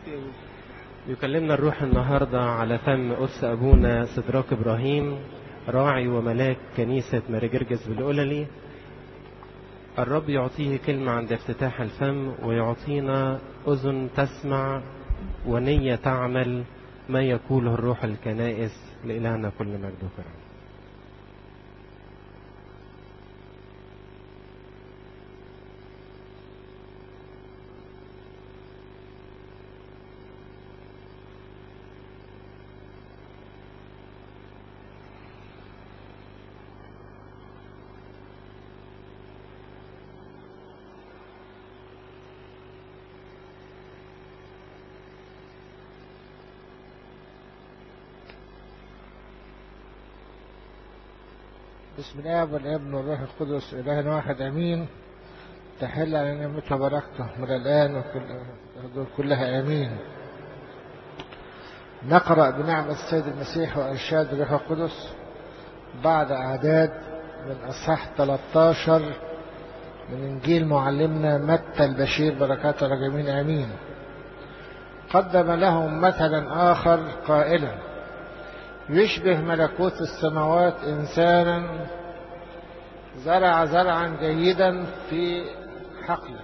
يكلمنا الروح النهاردة على فم أس أبونا سدراك إبراهيم راعي وملاك كنيسة مارجرجس بالأوللي الرب يعطيه كلمة عند افتتاح الفم ويعطينا أذن تسمع ونية تعمل ما يقوله الروح الكنائس لإلهنا كل مجد وكرم بسم الله والابن والروح القدس إله واحد أمين تحل على نعمته وبركته من الآن وكل كلها آمين نقرأ بنعم السيد المسيح وإرشاد الروح القدس بعد أعداد من أصح 13 من إنجيل معلمنا متى البشير بركات الرجمين آمين قدم لهم مثلا آخر قائلا يشبه ملكوت السماوات إنسانا زرع زرعا جيدا في حقله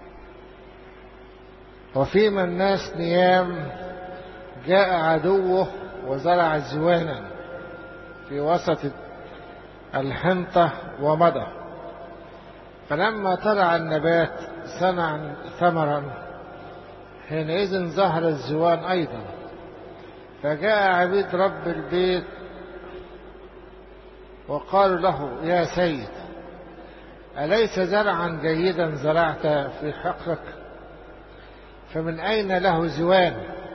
وفيما الناس نيام جاء عدوه وزرع زوانا في وسط الحنطة ومضى فلما طلع النبات صنع ثمرا حينئذ ظهر الزوان أيضا فجاء عبيد رب البيت وقالوا له يا سيد أليس زرعا جيدا زرعت في حقك فمن أين له زوان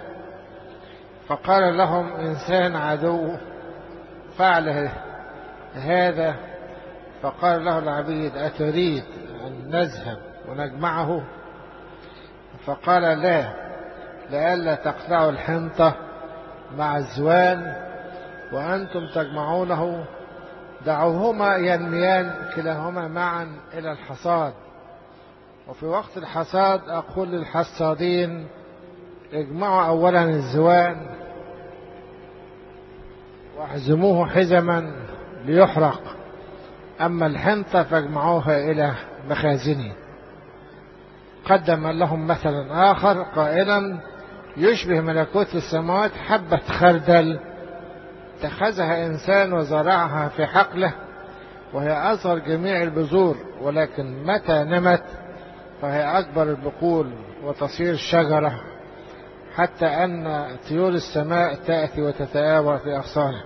فقال لهم إنسان عدو فعل هذا فقال له العبيد أتريد أن نذهب ونجمعه فقال لا لئلا تقطعوا الحنطة مع الزوان وأنتم تجمعونه دعوهما ينميان كلاهما معا إلى الحصاد وفي وقت الحصاد أقول للحصادين اجمعوا أولا الزوان واحزموه حزما ليحرق أما الحنطة فاجمعوها إلى مخازني قدم لهم مثلا آخر قائلا يشبه ملكوت السماوات حبة خردل اتخذها إنسان وزرعها في حقله وهي أصغر جميع البذور ولكن متى نمت فهي أكبر البقول وتصير شجرة حتى أن طيور السماء تأتي وتتآوى في أغصانها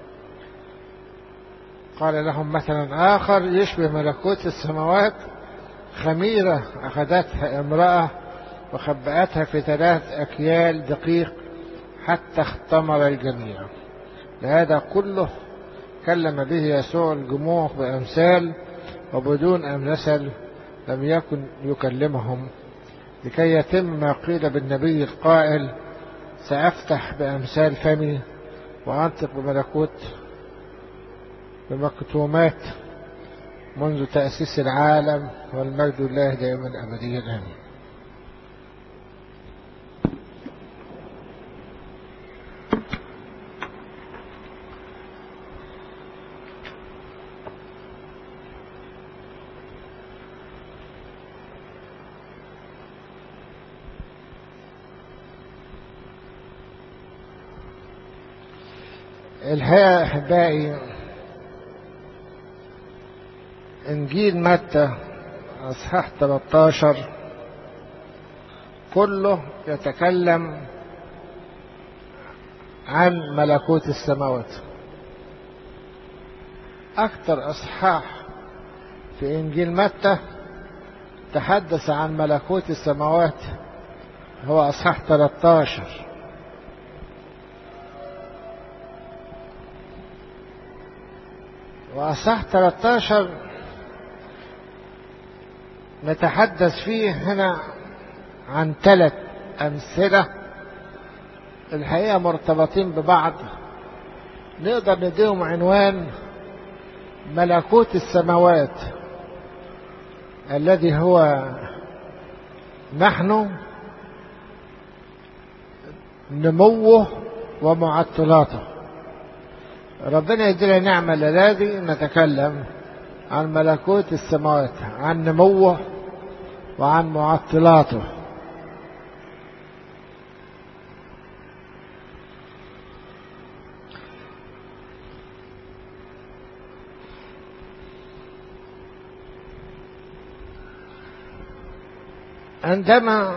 قال لهم مثلا آخر يشبه ملكوت السماوات خميرة أخذتها امرأة وخبأتها في ثلاث أكيال دقيق حتى اختمر الجميع لهذا كله كلم به يسوع الجموع بأمثال وبدون أمثل لم يكن يكلمهم لكي يتم ما قيل بالنبي القائل سأفتح بأمثال فمي وأنطق بملكوت بمكتومات منذ تأسيس العالم والمجد الله دائما أبديا آمين الحقيقة أحبائي إنجيل متى أصحاح 13 كله يتكلم عن ملكوت السماوات أكثر أصحاح في إنجيل متى تحدث عن ملكوت السماوات هو أصحاح 13 وأصح 13 نتحدث فيه هنا عن ثلاث أمثلة الحقيقة مرتبطين ببعض نقدر نديهم عنوان ملكوت السماوات الذي هو نحن نموه ومعطلاته ربنا يدينا نعمة لذي نتكلم عن ملكوت السماوات عن نموه وعن معطلاته عندما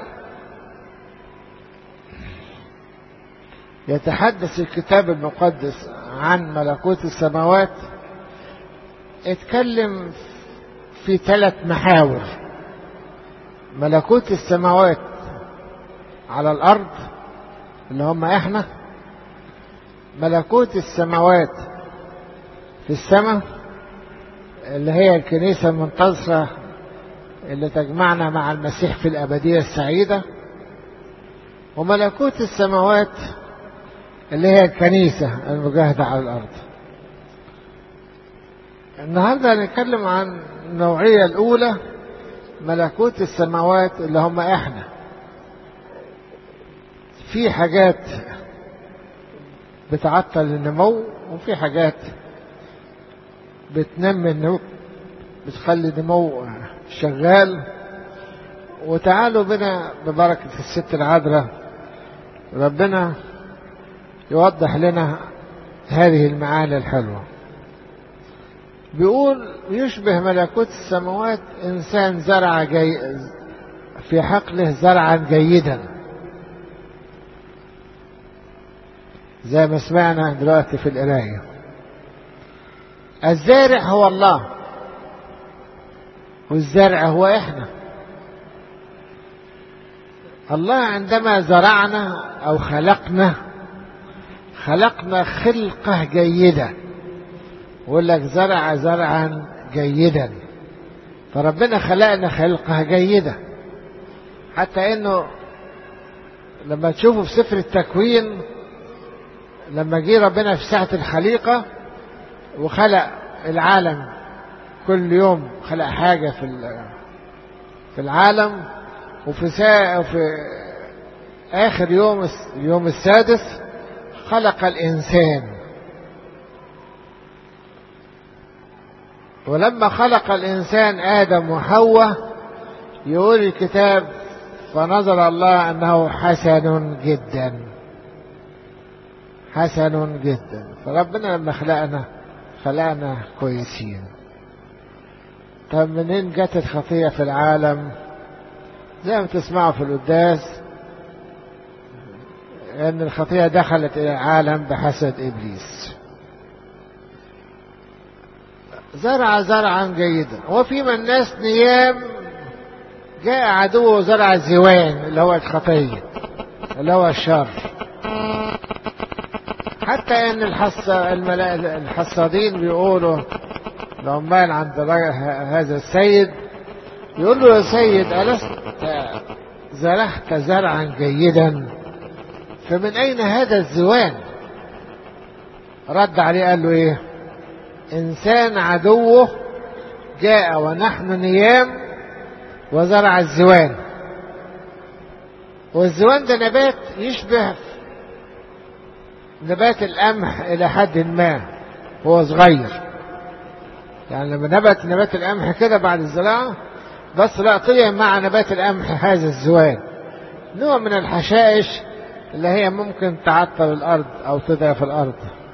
يتحدث الكتاب المقدس عن ملكوت السماوات اتكلم في ثلاث محاور ملكوت السماوات على الأرض اللي هم احنا ملكوت السماوات في السماء اللي هي الكنيسة المنتصرة اللي تجمعنا مع المسيح في الأبدية السعيدة وملكوت السماوات اللي هي الكنيسة المجاهدة على الأرض النهاردة هنتكلم عن النوعية الأولى ملكوت السماوات اللي هم إحنا في حاجات بتعطل النمو وفي حاجات بتنمي النمو بتخلي النمو شغال وتعالوا بنا ببركة الست العذراء ربنا يوضح لنا هذه المعاني الحلوة بيقول يشبه ملكوت السماوات إنسان زرع جي في حقله زرعا جيدا زي ما سمعنا دلوقتي في القراية الزارع هو الله والزرع هو احنا الله عندما زرعنا او خلقنا خلقنا خلقة جيدة يقول لك زرع زرعا جيدا فربنا خلقنا خلقة جيدة حتى انه لما تشوفوا في سفر التكوين لما جه ربنا في ساعة الخليقة وخلق العالم كل يوم خلق حاجة في في العالم وفي ساعة وفي آخر يوم اليوم السادس خلق الإنسان ولما خلق الإنسان آدم وحواء يقول الكتاب فنظر الله أنه حسن جدا حسن جدا فربنا لما خلقنا خلقنا كويسين طب منين جت الخطية في العالم زي ما تسمعوا في القداس ان الخطية دخلت الى العالم بحسد ابليس زرع زرعا جيدا وفي من الناس نيام جاء عدوه زرع الزوان اللي هو الخطية اللي هو الشر حتى ان الحص... الحصادين بيقولوا العمال عند هذا السيد يقول له يا سيد ألست زرعت زرعا جيدا فمن أين هذا الزوان رد عليه قال له إيه إنسان عدوه جاء ونحن نيام وزرع الزوان والزوان ده نبات يشبه نبات القمح إلى حد ما هو صغير يعني لما نبت نبات القمح كده بعد الزراعة بس لا طلع مع نبات القمح هذا الزوان نوع من الحشائش اللي هي ممكن تعطل الأرض أو تضعف الأرض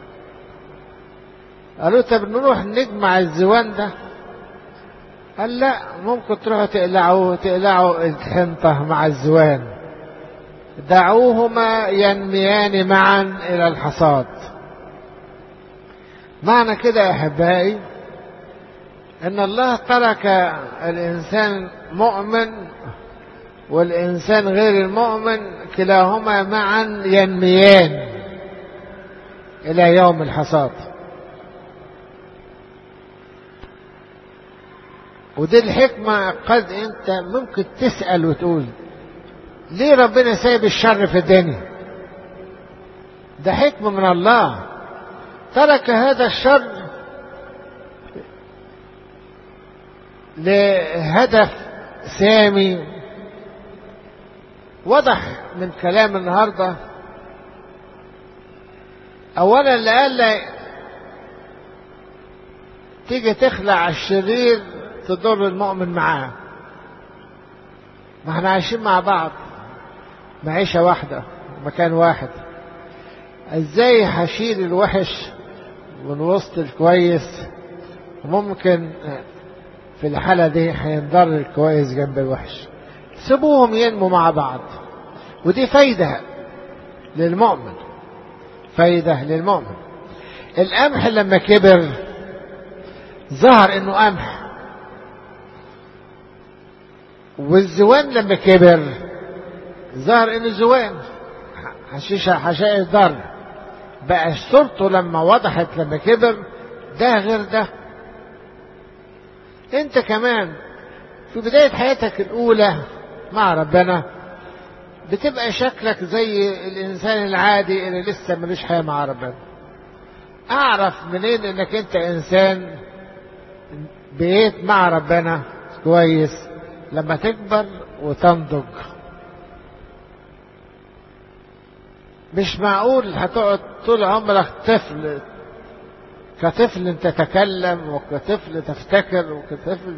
قالوا طب نروح نجمع الزوان ده قال لا ممكن تروحوا تقلعوا تقلعوا الحنطة مع الزوان دعوهما ينميان معا إلى الحصاد معنى كده يا أحبائي ان الله ترك الانسان مؤمن والانسان غير المؤمن كلاهما معا ينميان الى يوم الحصاد ودي الحكمة قد انت ممكن تسأل وتقول ليه ربنا سايب الشر في الدنيا ده حكمة من الله ترك هذا الشر لهدف سامي وضح من كلام النهاردة أولا لألا تيجي تخلع الشرير تضر المؤمن معاه ما احنا عايشين مع بعض معيشة واحدة مكان واحد ازاي هشيل الوحش من وسط الكويس ممكن في الحالة دي هينضر الكويس جنب الوحش سيبوهم ينموا مع بعض ودي فايدة للمؤمن فايدة للمؤمن القمح لما كبر ظهر انه قمح والزوان لما كبر ظهر انه زوان حشيشة حشائش ضر بقى صورته لما وضحت لما كبر ده غير ده انت كمان في بداية حياتك الأولى مع ربنا بتبقى شكلك زي الإنسان العادي اللي لسه ملوش حياة مع ربنا أعرف منين إنك أنت إنسان بقيت مع ربنا كويس لما تكبر وتنضج مش معقول هتقعد طول عمرك طفل كطفل تتكلم وكطفل تفتكر وكطفل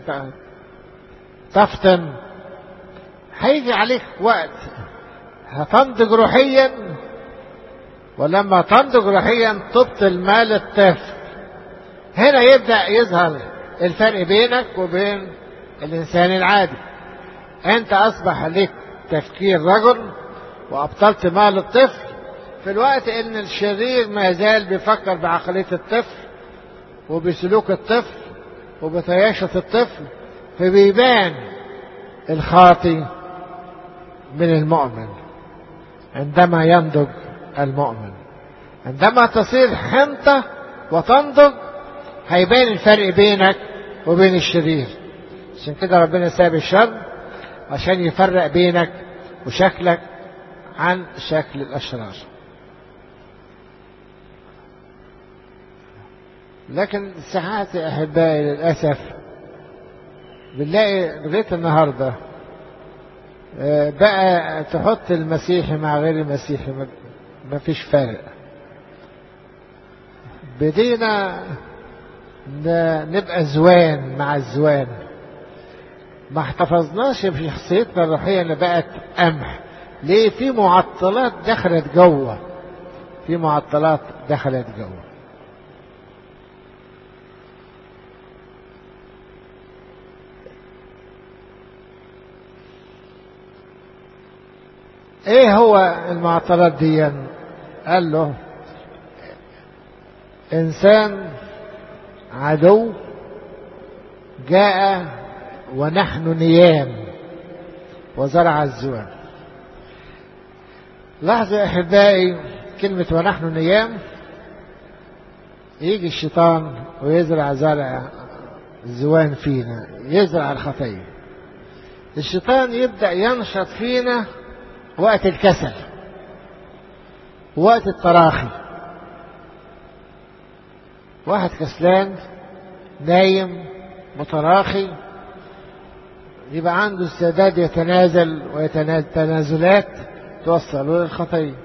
تفطن هيجي عليك وقت هتنضج روحيا ولما تنضج روحيا تبطل مال الطفل هنا يبدأ يظهر الفرق بينك وبين الإنسان العادي أنت أصبح لك تفكير رجل وأبطلت مال الطفل في الوقت ان الشرير ما زال بيفكر بعقلية الطفل وبسلوك الطفل وبطياشة الطفل فبيبان الخاطي من المؤمن عندما ينضج المؤمن عندما تصير حنطة وتنضج هيبان الفرق بينك وبين الشرير عشان كده ربنا ساب الشر عشان يفرق بينك وشكلك عن شكل الأشرار لكن ساعات يا أحبائي للأسف بنلاقي لغاية النهاردة بقى تحط المسيحي مع غير المسيحي ما فيش فرق بدينا نبقى زوان مع الزوان ما احتفظناش بشخصيتنا الروحية اللي بقت قمح ليه في معطلات دخلت جوه في معطلات دخلت جوه ايه هو المعطلات دي قال له انسان عدو جاء ونحن نيام وزرع الزوان لاحظوا يا احبائي كلمة ونحن نيام يجي الشيطان ويزرع زرع الزوان فينا يزرع الخطية الشيطان يبدأ ينشط فينا وقت الكسل وقت التراخي واحد كسلان نايم متراخي يبقى عنده استعداد يتنازل وتنازلات توصله للخطية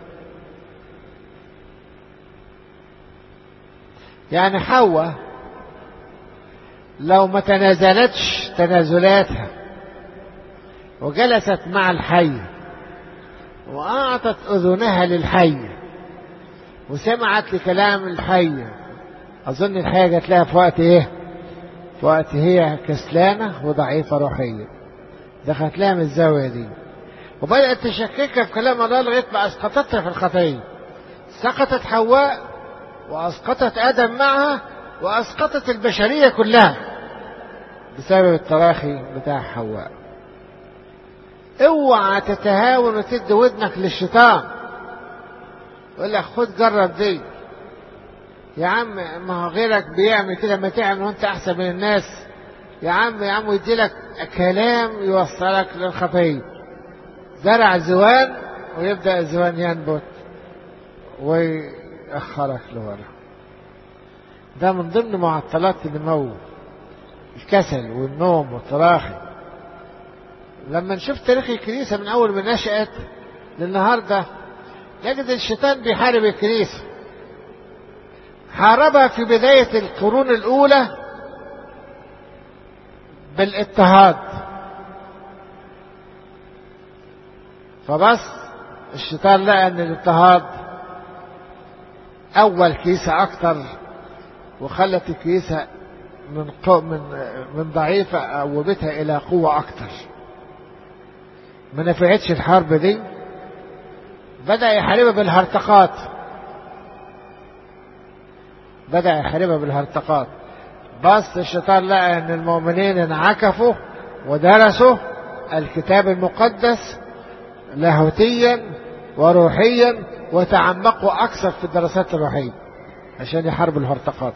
يعني حواء لو ما تنازلتش تنازلاتها وجلست مع الحي وأعطت أذنها للحي وسمعت لكلام الحي أظن الحية جات لها في وقت إيه؟ في وقت هي كسلانة وضعيفة روحيا دخلت لها من الزاوية دي وبدأت تشككها في كلام الله لغاية ما أسقطتها في الخطية سقطت حواء وأسقطت آدم معها وأسقطت البشرية كلها بسبب التراخي بتاع حواء اوعى تتهاون وتدي ودنك للشيطان يقول لك خد جرب دي يا عم ما هو غيرك بيعمل كده ما تعمل وانت احسن من الناس يا عم يا عم يدي لك كلام يوصلك للخطيه زرع زوان ويبدا الزوان ينبت ويأخرك لورا ده من ضمن معطلات النمو الكسل والنوم والتراخي لما نشوف تاريخ الكنيسة من أول ما نشأت للنهاردة نجد الشيطان بيحارب الكنيسة حاربها في بداية القرون الأولى بالاضطهاد فبس الشيطان لقى ان الاضطهاد اول كيسة اكتر وخلت الكيسة من قو من من ضعيفة قومتها الى قوة اكتر ما نفعتش الحرب دي بدأ يحاربها بالهرطقات بدأ يحاربها بالهرطقات بس الشيطان لقى ان المؤمنين انعكفوا ودرسوا الكتاب المقدس لاهوتيا وروحيا وتعمقوا اكثر في الدراسات الروحيه عشان يحاربوا الهرطقات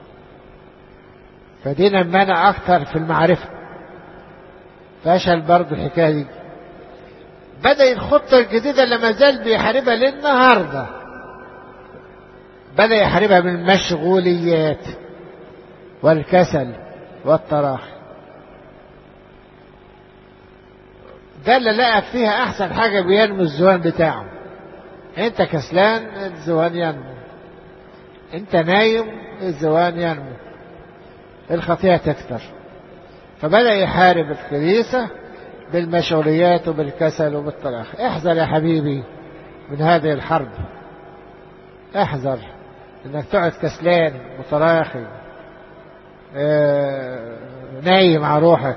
فدينا منع اكثر في المعرفه فشل برضه الحكايه دي بدا الخطه الجديده اللي ما زال بيحاربها للنهارده بدا يحاربها بالمشغوليات والكسل والتراخي ده اللي لقى فيها احسن حاجه بينمو الزوان بتاعه انت كسلان الزوان ينمو انت نايم الزوان ينمو الخطيئه تكتر فبدا يحارب الكنيسه بالمشغوليات وبالكسل وبالتراخي احذر يا حبيبي من هذه الحرب احذر انك تقعد كسلان متراخي اه نايم على روحك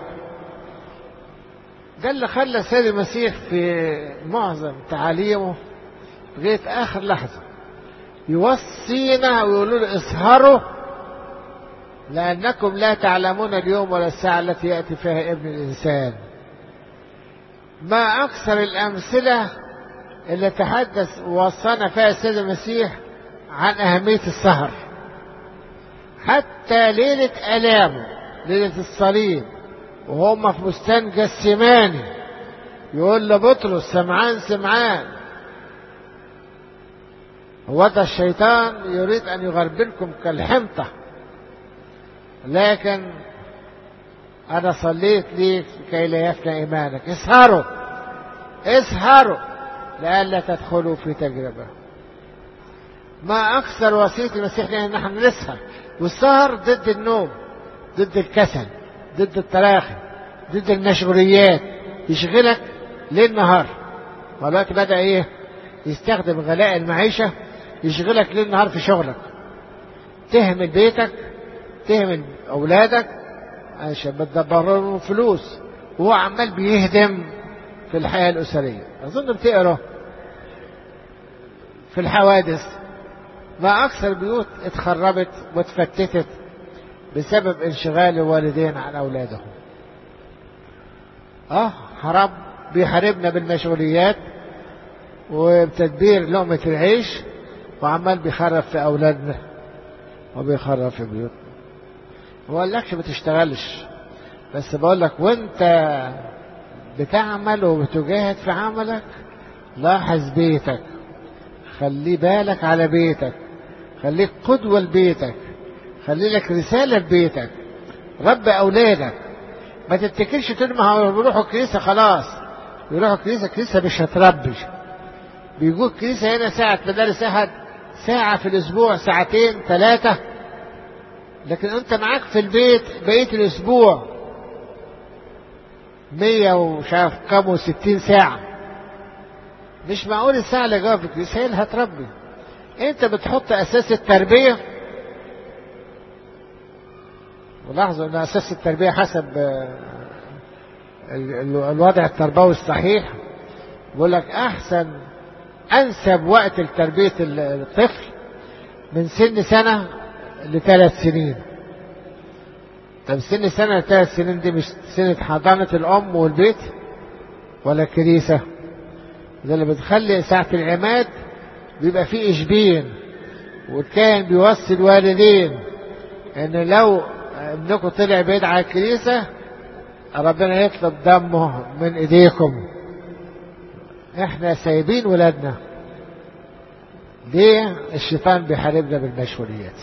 ده اللي خلى السيد المسيح في معظم تعاليمه لغاية آخر لحظة يوصينا ويقولوا له اسهروا لأنكم لا تعلمون اليوم ولا الساعة التي يأتي فيها ابن الإنسان ما أكثر الأمثلة اللي تحدث ووصانا فيها السيد المسيح عن أهمية السهر حتى ليلة آلامه ليلة الصليب وهم في بستان جسماني يقول لبطرس سمعان سمعان هو ده الشيطان يريد أن يغربلكم كالحمطة لكن أنا صليت ليك كي لا يفنى إيمانك اسهروا اسهروا لئلا تدخلوا في تجربة ما أكثر وصية المسيح لنا نحن نسهر والسهر ضد النوم ضد الكسل ضد التراخي ضد المشغوليات يشغلك ليل نهار والوقت بدأ ايه يستخدم غلاء المعيشة يشغلك ليل نهار في شغلك تهمل بيتك تهمل أولادك عشان بتدبر لهم فلوس وهو عمال بيهدم في الحياة الأسرية أظن بتقرا في الحوادث ما أكثر بيوت اتخربت واتفتتت بسبب انشغال الوالدين عن أولادهم اه حرام بيحاربنا بالمشغوليات وبتدبير لقمة العيش وعمال بيخرب في أولادنا وبيخرب في بيوتنا ما بقولكش ما تشتغلش بس بقول لك وانت بتعمل وبتجاهد في عملك لاحظ بيتك خلي بالك على بيتك خليك قدوة لبيتك خلي لك رسالة لبيتك ربي أولادك ما تتكلش تقول ما هو بيروحوا الكنيسة خلاص بيروحوا الكنيسة الكنيسة مش هتربي بيجوا الكنيسة هنا ساعة مدارس أحد ساعة في الأسبوع ساعتين ثلاثة لكن أنت معاك في البيت بقية الأسبوع مية ومش عارف كام وستين ساعة مش معقول الساعة اللي جوه في الكنيسة هي اللي هتربي أنت بتحط أساس التربية ولاحظوا ان اساس التربيه حسب الوضع التربوي الصحيح بيقول لك احسن انسب وقت لتربيه الطفل من سن سنه لثلاث سنين طب سن سنه لثلاث سنين دي مش سنه حضانه الام والبيت ولا الكنيسه ده اللي بتخلي ساعه العماد بيبقى فيه اشبين والكاهن بيوصي الوالدين ان لو ابنكم طلع بعيد عن الكنيسة ربنا يطلب دمه من ايديكم احنا سايبين ولادنا ليه الشيطان بيحاربنا بالمشغوليات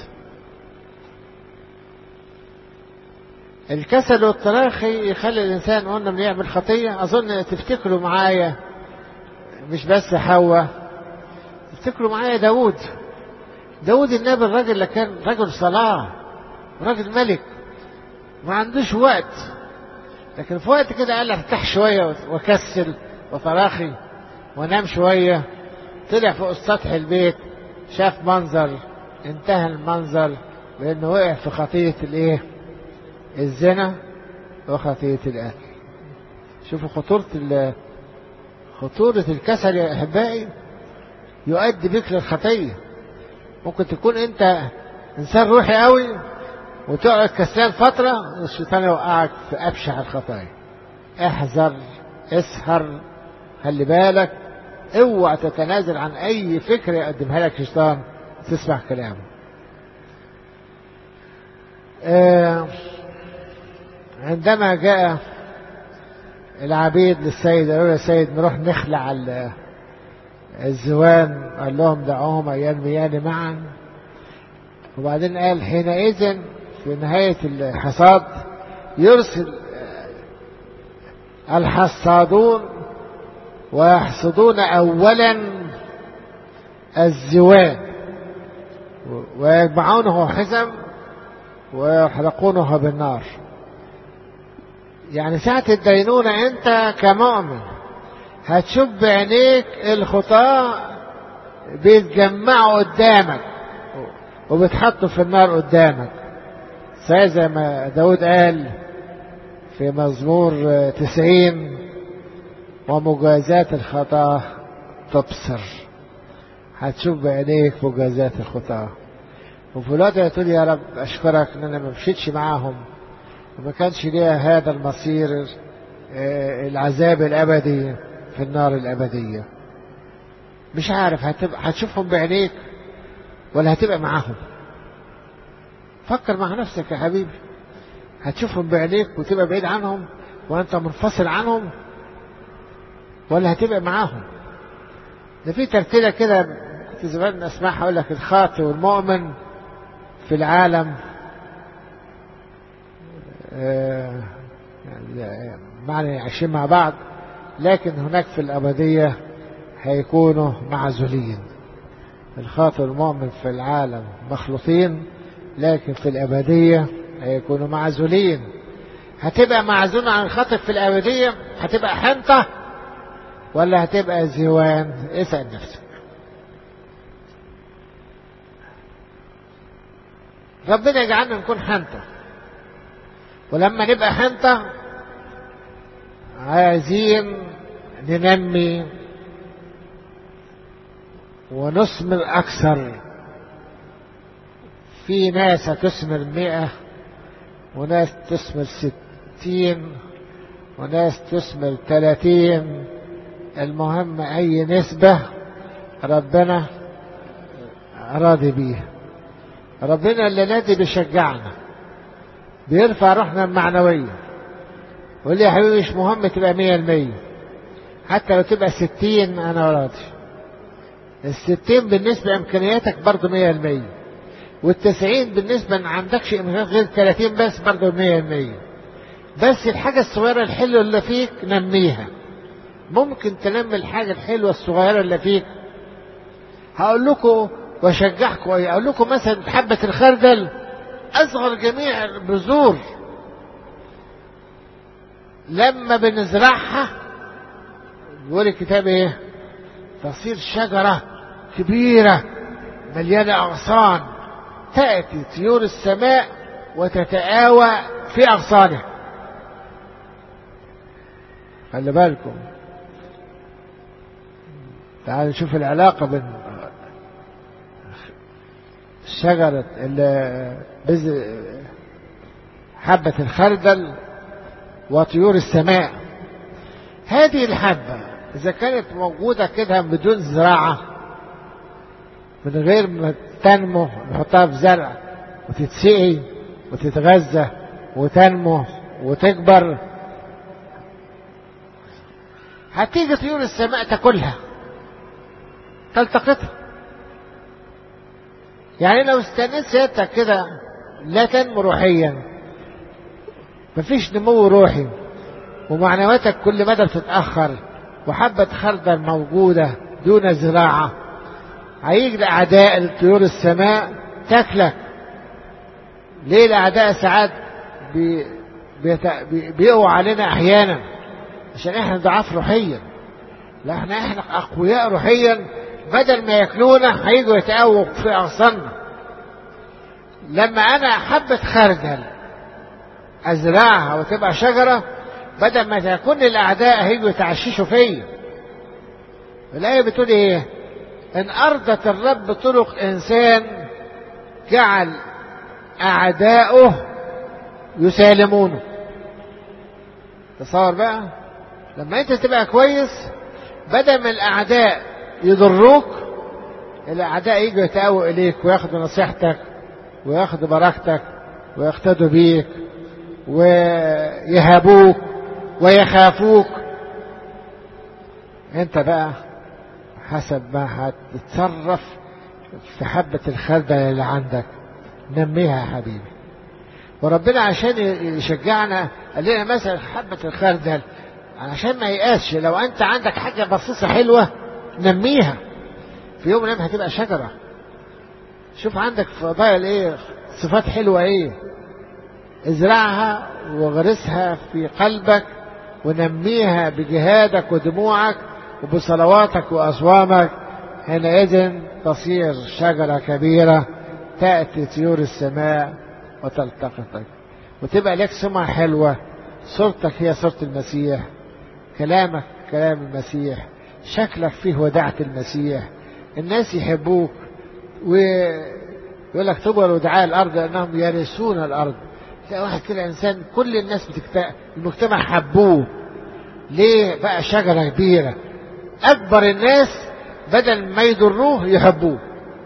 الكسل والتراخي يخلي الانسان قلنا من يعمل خطيه اظن تفتكروا معايا مش بس حواء تفتكروا معايا داود داود النبي الراجل اللي كان رجل صلاة راجل ملك ما عندوش وقت لكن في وقت كده قال ارتاح شوية وكسل وتراخي ونام شوية طلع فوق سطح البيت شاف منظر انتهى المنظر بانه وقع في خطية الايه الزنا وخطية القتل شوفوا خطورة ال- خطورة الكسل يا احبائي يؤدي بك للخطية ممكن تكون انت انسان روحي قوي وتقعد كسلان فترة والشيطان يوقعك في ابشع الخطايا احذر اسهر خلي بالك اوعى تتنازل عن اي فكرة يقدمها لك الشيطان تسمع كلامه آه، عندما جاء العبيد للسيد قالوا له يا سيد نروح نخلع ال- الزوان قال لهم دعوهم ينميان معا وبعدين قال حينئذ في نهاية الحصاد يرسل الحصادون ويحصدون أولا الزوان ويجمعونه حزم ويحرقونه بالنار يعني ساعة الدينونة أنت كمؤمن هتشوف بعينيك الخطاة بيتجمعوا قدامك وبيتحطوا في النار قدامك صحيح زي ما داود قال في مزمور تسعين ومجازات الخطاة تبصر هتشوف بعينيك مجازات الخطاة وفي الوقت تقول يا رب أشكرك إن أنا ما مشيتش معاهم وما كانش ليا هذا المصير آه، العذاب الأبدي في النار الأبدية مش عارف هتبقى هتشوفهم بعينيك ولا هتبقى معاهم فكر مع نفسك يا حبيبي هتشوفهم بعينيك وتبقى بعيد عنهم وانت منفصل عنهم ولا هتبقى معاهم ده في ترتيله كده كنت زمان اسمعها اقول لك الخاطئ والمؤمن في العالم آه، يعني معنى عايشين مع بعض لكن هناك في الأبدية هيكونوا معزولين الخاطئ والمؤمن في العالم مخلوطين لكن في الأبدية هيكونوا معزولين هتبقى معزول عن الخاطئ في الأبدية هتبقى حنطة ولا هتبقى زوان اسأل نفسك ربنا يجعلنا نكون حنطة ولما نبقى حنطة عايزين ننمي ونثمر أكثر في ناس هتثمر مئة وناس تثمر ستين وناس تثمر ثلاثين المهم أي نسبة ربنا راضي بيها ربنا اللي نادي بيشجعنا بيرفع روحنا المعنوية يقول لي يا حبيبي مش مهم تبقى مية المية حتى لو تبقى ستين أنا راضي الستين بالنسبة لإمكانياتك برضه مية المية والتسعين بالنسبة ما عندكش إمكانيات غير تلاتين بس برضه مية المية بس الحاجة الصغيرة الحلوة اللي فيك نميها ممكن تنمي الحاجة الحلوة الصغيرة اللي فيك هقول لكم واشجعكم ايه اقول لكم مثلا حبة الخردل اصغر جميع البذور لما بنزرعها بيقول الكتاب ايه تصير شجرة كبيرة مليانة أغصان تأتي طيور السماء وتتآوى في أغصانها خلي بالكم تعالوا نشوف العلاقة بين شجرة بز حبة الخردل وطيور السماء هذه الحبة إذا كانت موجودة كده بدون زراعة من غير ما تنمو نحطها في زرع وتتسقي وتتغذى وتنمو وتكبر هتيجي طيور السماء تاكلها تلتقطها يعني لو استنيت سيادتك كده لا تنمو روحيا مفيش نمو روحي ومعنوياتك كل مدى بتتأخر وحبة خردل موجودة دون زراعة هيجي الأعداء الطيور السماء تاكلك ليه الأعداء ساعات بي بيت- بي- بيقوا علينا أحيانا عشان احنا ضعاف روحيا لا احنا احنا أقوياء روحيا بدل ما ياكلونا هيجوا يتقووا في أغصاننا لما أنا حبة خردل أزرعها وتبقى شجرة بدل ما تكون الأعداء هيجوا يتعششوا فيا الآية بتقول إيه؟ إن أرضت الرب طرق إنسان جعل أعداؤه يسالمونه تصور بقى لما أنت تبقى كويس بدل ما الأعداء يضروك الأعداء يجوا يتقووا إليك وياخدوا نصيحتك وياخدوا بركتك ويقتدوا بيك ويهابوك ويخافوك انت بقى حسب ما هتتصرف في حبة الخردل اللي عندك نميها يا حبيبي وربنا عشان يشجعنا قال لنا مثلا حبة الخردل عشان ما يقاسش لو انت عندك حاجة بصيصة حلوة نميها في يوم من الايام هتبقى شجرة شوف عندك فضائل ايه صفات حلوة ايه ازرعها وغرسها في قلبك ونميها بجهادك ودموعك وبصلواتك وأصوامك حينئذ تصير شجرة كبيرة تأتي طيور السماء وتلتقطك وتبقى لك سمعة حلوة صورتك هي صورة المسيح كلامك كلام المسيح شكلك فيه ودعة المسيح الناس يحبوك ويقول لك تبر ودعاء الأرض لأنهم يرثون الأرض تلاقي واحد كده إنسان كل الناس بتكت... المجتمع حبوه ليه بقى شجرة كبيرة أكبر الناس بدل ما يضروه يحبوه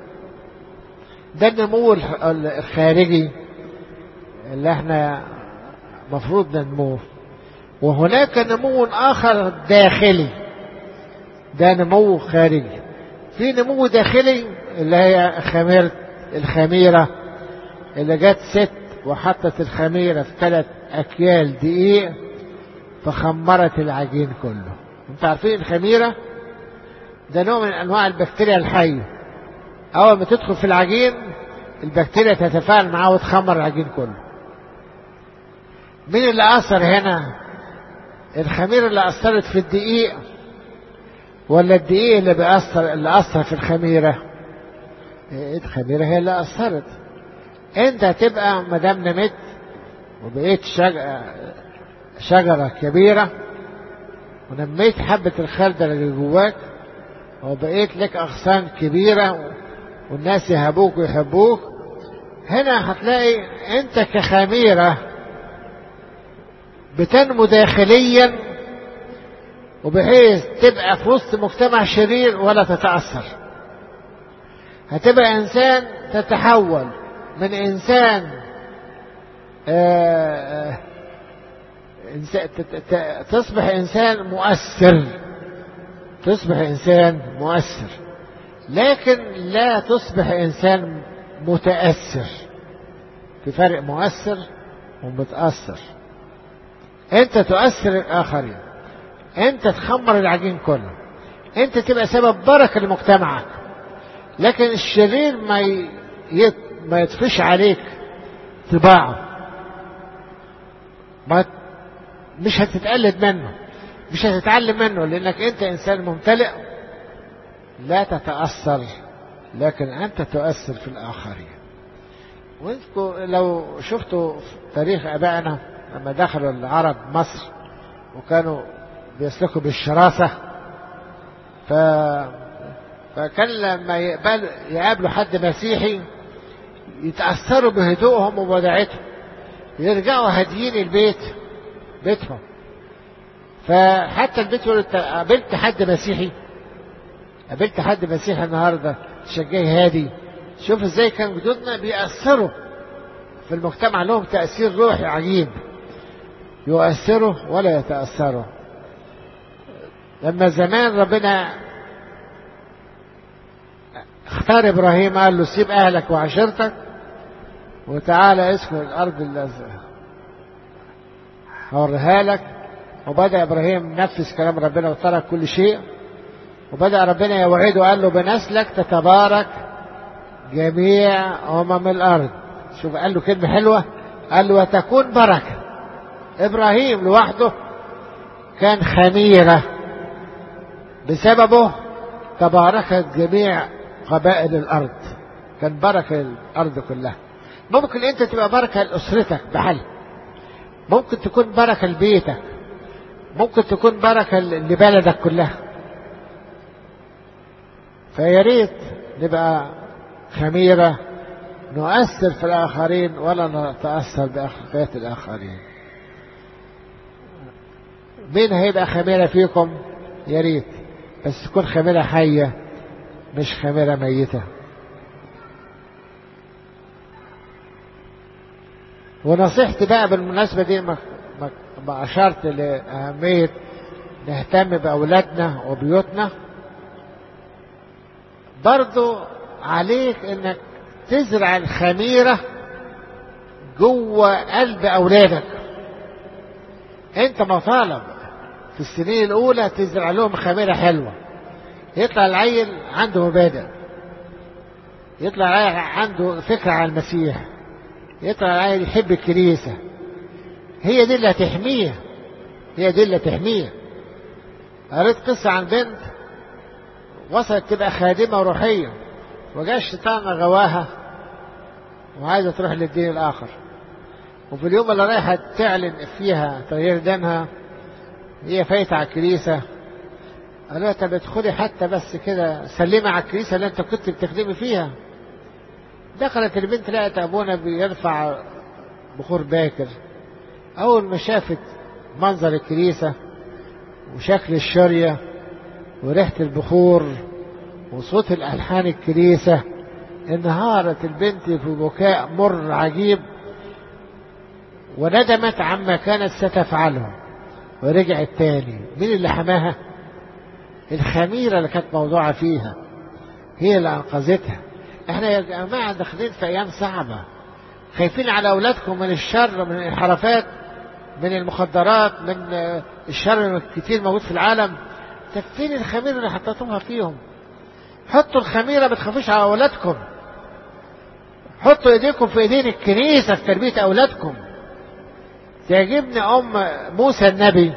ده النمو الخ- الخارجي اللي احنا مفروض ننموه وهناك نمو آخر داخلي ده نمو خارجي في نمو داخلي اللي هي خميرة الخميرة اللي جت ست وحطت الخميرة في ثلاث أكيال دقيق فخمرت العجين كله انتوا عارفين الخميرة ده نوع من أنواع البكتيريا الحية أول ما تدخل في العجين البكتيريا تتفاعل معاه وتخمر العجين كله مين اللي أثر هنا الخميرة اللي أثرت في الدقيق ولا الدقيق اللي بيأثر اللي أثر في الخميرة إيه الخميرة هي اللي أثرت أنت هتبقى مدام نمت وبقيت شج- شجرة كبيرة ونميت حبة الخردل اللي جواك وبقيت لك أغصان كبيرة والناس يهابوك ويحبوك هنا هتلاقي أنت كخميرة بتنمو داخليا وبحيث تبقى في وسط مجتمع شرير ولا تتأثر هتبقى إنسان تتحول من إنسان آه، آه، إنسان- ت- ت- تصبح إنسان مؤثر تصبح إنسان مؤثر لكن لا تصبح إنسان متأثر في فرق مؤثر ومتأثر أنت تؤثر الآخرين أنت تخمر العجين كله أنت تبقى سبب بركة لمجتمعك لكن الشرير ما ي... يت... ما يطفش عليك طباعه ما مش هتتقلد منه مش هتتعلم منه لانك انت انسان ممتلئ لا تتاثر لكن انت تؤثر في الاخرين وانتوا لو شفتوا في تاريخ ابائنا لما دخلوا العرب مصر وكانوا بيسلكوا بالشراسه ف فكان لما يقبل يقابلوا حد مسيحي يتأثروا بهدوءهم وبوداعتهم يرجعوا هاديين البيت بيتهم فحتى البيت يقول انت قابلت حد مسيحي قابلت حد مسيحي النهارده تشجعي هادي شوف ازاي كان جدودنا بيأثروا في المجتمع لهم تأثير روحي عجيب يؤثروا ولا يتأثروا لما زمان ربنا اختار ابراهيم قال له سيب اهلك وعشيرتك وتعالى اسكن الارض اللي هوريها لك وبدا ابراهيم نفذ كلام ربنا وترك كل شيء وبدأ ربنا يوعده وقال له بنسلك تتبارك جميع أمم الأرض شوف قال له كلمة حلوة قال له وتكون بركة إبراهيم لوحده كان خميرة بسببه تباركت جميع قبائل الأرض كان بركة الأرض كلها ممكن أنت تبقى بركة لأسرتك بحل ممكن تكون بركة لبيتك ممكن تكون بركة لبلدك كلها فيا ريت نبقى خميرة نؤثر في الآخرين ولا نتأثر بأخلاقيات الآخرين مين هيبقى خميرة فيكم يا ريت بس تكون خميرة حية مش خميرة ميتة ونصيحتي بقى بالمناسبة دي ما ما أشرت لأهمية نهتم بأولادنا وبيوتنا برضو عليك انك تزرع الخميرة جوه قلب أولادك انت مطالب في السنين الأولى تزرع لهم خميرة حلوة يطلع العيل عنده مبادئ يطلع العيل عنده فكرة عن المسيح يطلع العيل يحب الكنيسة هي دي اللي هتحميه هي دي اللي هتحميه قريت قصة عن بنت وصلت تبقى خادمة روحية وجاء الشيطان غواها وعايزة تروح للدين الآخر وفي اليوم اللي رايحة تعلن فيها تغيير دينها هي فايتة على الكنيسة قالوا لها طب ادخلي حتى بس كده سلمي على الكنيسة اللي انت كنت بتخدمي فيها دخلت البنت لقت ابونا بيرفع بخور باكر اول ما شافت منظر الكنيسة وشكل الشرية وريحة البخور وصوت الألحان الكنيسة انهارت البنت في بكاء مر عجيب وندمت عما كانت ستفعله ورجعت تاني مين اللي حماها الخميرة اللي كانت موضوعة فيها هي اللي أنقذتها احنا يا جماعة داخلين في أيام صعبة خايفين على أولادكم من الشر من الانحرافات من المخدرات من الشر الكتير موجود في العالم طب فين الخميرة اللي حطيتوها فيهم حطوا الخميرة ما تخافوش على أولادكم حطوا ايديكم في ايدين الكنيسة في تربية أولادكم تعجبني أم موسى النبي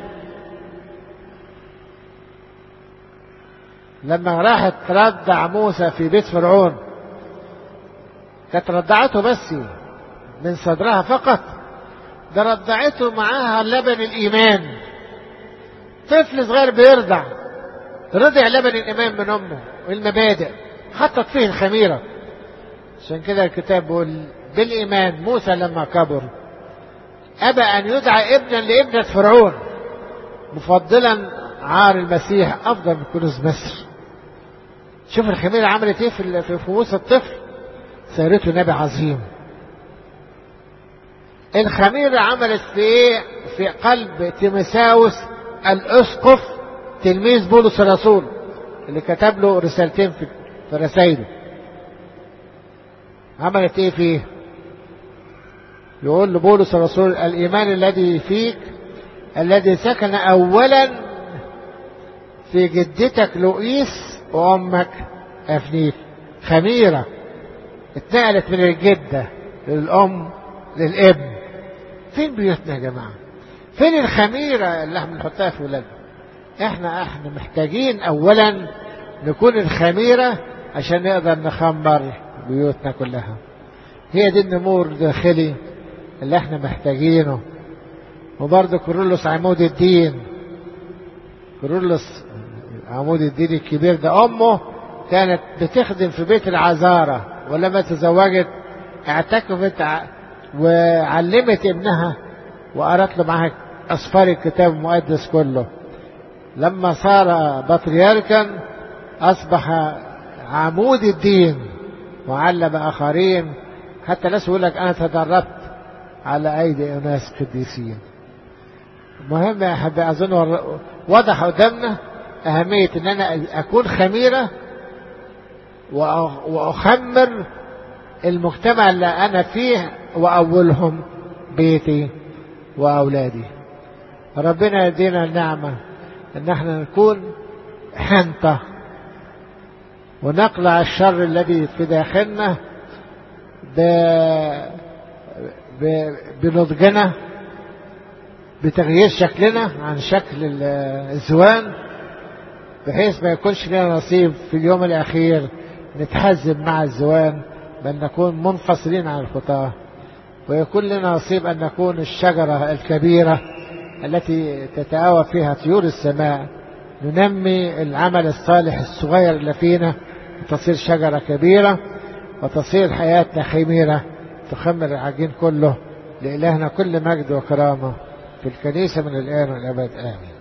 لما راحت ترضع موسى في بيت فرعون كانت رضعته بس من صدرها فقط ده رضعته معاها لبن الإيمان طفل صغير بيرضع رضع لبن الإيمان من أمه والمبادئ حطت فيه الخميرة عشان كده الكتاب بيقول بالإيمان موسى لما كبر أبى أن يدعى ابنا لابنة فرعون مفضلا عار المسيح أفضل من كنوز مصر شوف الخميرة عملت ايه في في موسى الطفل سيرته نبي عظيم الخميرة عملت في ايه في قلب تيمساوس الاسقف تلميذ بولس الرسول اللي كتب له رسالتين في, في رسائله عملت ايه فيه يقول لبولس الرسول الايمان الذي فيك الذي سكن اولا في جدتك لؤيس وامك افنيك خميره اتنقلت من الجده للام للابن فين بيوتنا يا جماعه فين الخميره اللي احنا بنحطها في ولادنا احنا احنا محتاجين اولا نكون الخميره عشان نقدر نخمر بيوتنا كلها هي دي النمور الداخلي اللي احنا محتاجينه وبرضه كورولوس عمود الدين كورولوس عمود الدين الكبير ده امه كانت بتخدم في بيت العذارة ولما تزوجت اعتكفت وعلمت ابنها وقرأت له معاها أسفار الكتاب المقدس كله لما صار بطريركا أصبح عمود الدين وعلم آخرين حتى ناس يقول لك أنا تدربت على أيدي أناس قديسين مهم يا أحبائي أظن وضح قدامنا أهمية إن أنا أكون خميرة وأخمر المجتمع اللي أنا فيه وأولهم بيتي وأولادي ربنا يدينا النعمة إن احنا نكون حنطة ونقلع الشر الذي في داخلنا بنضجنا بتغيير شكلنا عن شكل الزوان بحيث ما يكونش لنا نصيب في اليوم الأخير نتحزب مع الزوان بل نكون منفصلين عن الخطاة ويكون لنا نصيب أن نكون الشجرة الكبيرة التي تتآوى فيها طيور السماء ننمي العمل الصالح الصغير اللي فينا وتصير شجرة كبيرة وتصير حياتنا خميرة تخمر العجين كله لإلهنا كل مجد وكرامة في الكنيسة من الآن والأبد آمين